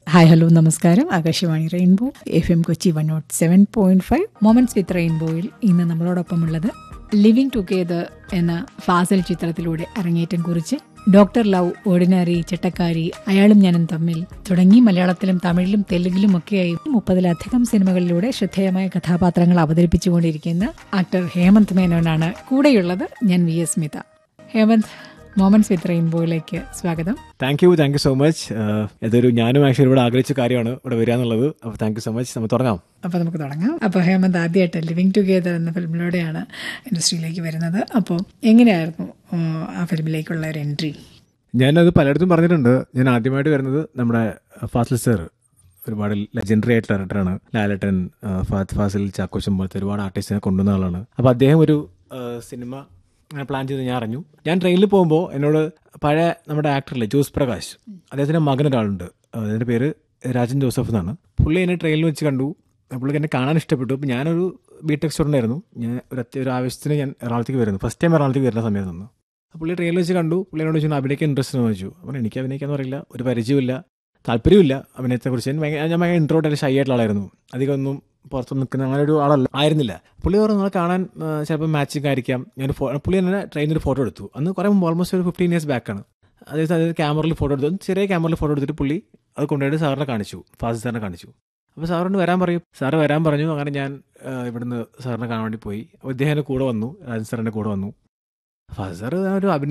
hi hello നമസ്കാരം Akashvani rainbow F M Kochi one naught seven point five moments with റെയിൻബോയിൽ ഇന്ന് നമ്മളോടൊപ്പമുള്ളത് ലിവിംഗ് ടുഗെദർ എന്ന ഫാസൽ ചിത്രത്തിലൂടെ അരങ്ങേറ്റം കുറിച്ച് ഡോക്ടർ ലവ് ഓർഡിനറി ചട്ടക്കാരി അയാളും ഞാനും തമ്മിൽ തുടങ്ങി മലയാളത്തിലും തമിഴിലും തെലുങ്കിലും ഒക്കെയായി മുപ്പതിലധികം സിനിമകളിലൂടെ ശ്രദ്ധേയമായ കഥാപാത്രങ്ങൾ അവതരിപ്പിച്ചുകൊണ്ടിരിക്കുന്ന ആക്ടർ ഹേമന്ത് മേനോനാണ് കൂടെയുള്ളത് ഞാൻ V S Smitha Hemant moments with റെയിൻബോയിലേക്ക് സ്വാഗതം thank you thank you so much ഇതൊരു ഞാനും ആക്ച്വലി ഇവിടെ ആഗ്രഹിച്ച കാര്യമാണ് ഇവിടെ വരിക എന്നുള്ളത് അപ്പോൾ താങ്ക് യു സോ മച്ച് നമുക്ക് തുടങ്ങാം അപ്പോൾ നമുക്ക് തുടങ്ങാം അപ്പോൾ ഹേമന്ത് ആദ്യമായിട്ട് ലിവിങ് ടുഗെദർ എന്ന ഫിലിമിലൂടെയാണ് ഇൻഡസ്ട്രിയിലേക്ക് വരുന്നത് അപ്പോൾ എങ്ങനെയായിരുന്നു ഉം, ആ ഫിലിമിലേക്കുള്ള ഒരു എൻട്രി ഞാനത് പലയിടത്തും പറഞ്ഞിട്ടുണ്ട് ഞാൻ ആദ്യമായിട്ട് വരുന്നത് നമ്മുടെ ഫാസിൽ സർ ഒരുപാട് ലെജൻഡറി ആയിട്ടുള്ള ഡയറക്ടറാണ് ലാലേട്ടൻ ആ, ഫഹദ് ഫാസിൽ ചാക്കോച്ചൻ പോലത്തെ ഒരുപാട് ആർട്ടിസ്റ്റിനെ കൊണ്ടുവന്ന ആളാണ് അപ്പോൾ അദ്ദേഹം ഒരു ആ, സിനിമ അങ്ങനെ പ്ലാൻ ചെയ്ത് ഞാൻ അറിഞ്ഞു ഞാൻ ട്രെയിനിൽ പോകുമ്പോൾ എന്നോട് പഴയ നമ്മുടെ ആക്ടറില്ലേ ജോസ് പ്രകാശ് അദ്ദേഹത്തിൻ്റെ മകൻ ഒരാളുണ്ട് അതിൻ്റെ പേര് രാജൻ ജോസഫ് എന്നാണ് പുള്ളി എന്നെ ട്രെയിനിൽ വെച്ച് കണ്ടു പുള്ളിക്ക് എന്നെ കാണാൻ ഇഷ്ടപ്പെട്ടു അപ്പോൾ ഞാനൊരു ബി ടെക് സ്റ്റുഡൻ്റ് ആയിരുന്നു ഞാൻ ഒരു അത്യ- ഒരു ആവശ്യത്തിന് ഞാൻ എറണാകുളത്തേക്ക് വരുന്നു ഫസ്റ്റ് ടൈം എറണാകുളത്തേക്ക് വരുന്ന സമയത്ത് നിന്ന് അപ്പോൾ പുള്ളി ട്രെയിനിൽ വെച്ച് കണ്ടു പുള്ളി എന്നോട് ചോദിച്ചു അഭിനയിക്കാൻ ഇൻട്രസ്റ്റ് എന്ന് ചോദിച്ചു അപ്പോൾ എനിക്ക് അഭിനയിക്കാന്ന് പറയില്ല ഒരു പരിചയമില്ല താല്പര്യമില്ല അഭിനയത്തെക്കുറിച്ച് ഞാൻ ഭയങ്കര ഞാൻ ഭയങ്കര ഇൻട്രോട്ട് ഷൈ ആയിട്ടുള്ള ആളായിരുന്നു അധികം ഒന്നും പുറത്ത് നിൽക്കുന്ന അങ്ങനെ ഒരു ആളല്ല ആയിരുന്നില്ല പുള്ളി പറഞ്ഞു നമ്മളെ കാണാൻ ആ, ചിലപ്പോൾ മാച്ചിങ് ആയിരിക്കാം ഞാൻ ഫോ- പുള്ളി എന്നെ ട്രെയിനിൽ ഒരു ഫോട്ടോ എടുത്തു അന്ന് കുറേ മുമ്പ് ഓൾമോസ്റ്റ് ഒരു ഫിഫ്റ്റീൻ ഇയേഴ്സ് ബാക്കാണ് അതായത് അതായത് ക്യാമറയിൽ ഫോട്ടോ എടുത്തു ചെറിയ ക്യാമറയിൽ ഫോട്ടോ എടുത്തിട്ട് പുള്ളി അത് കൊണ്ടുപോയിട്ട് സാറിനെ കാണിച്ചു ഫാസിൽ സാറിനെ കാണിച്ചു അപ്പോൾ സാറിനോട് വരാൻ പറയും സാറ് വരാൻ പറഞ്ഞു അങ്ങനെ ഞാൻ ആ, ഇവിടുന്ന് സാറിനെ കാണാൻ വേണ്ടി പോയി അപ്പോൾ ഇദ്ദേഹം എൻ്റെ കൂടെ വന്നു രാജൻ സാറിൻ്റെ കൂടെ വന്നു ഫാസിൽ സാർ ഒരു അഭിനയ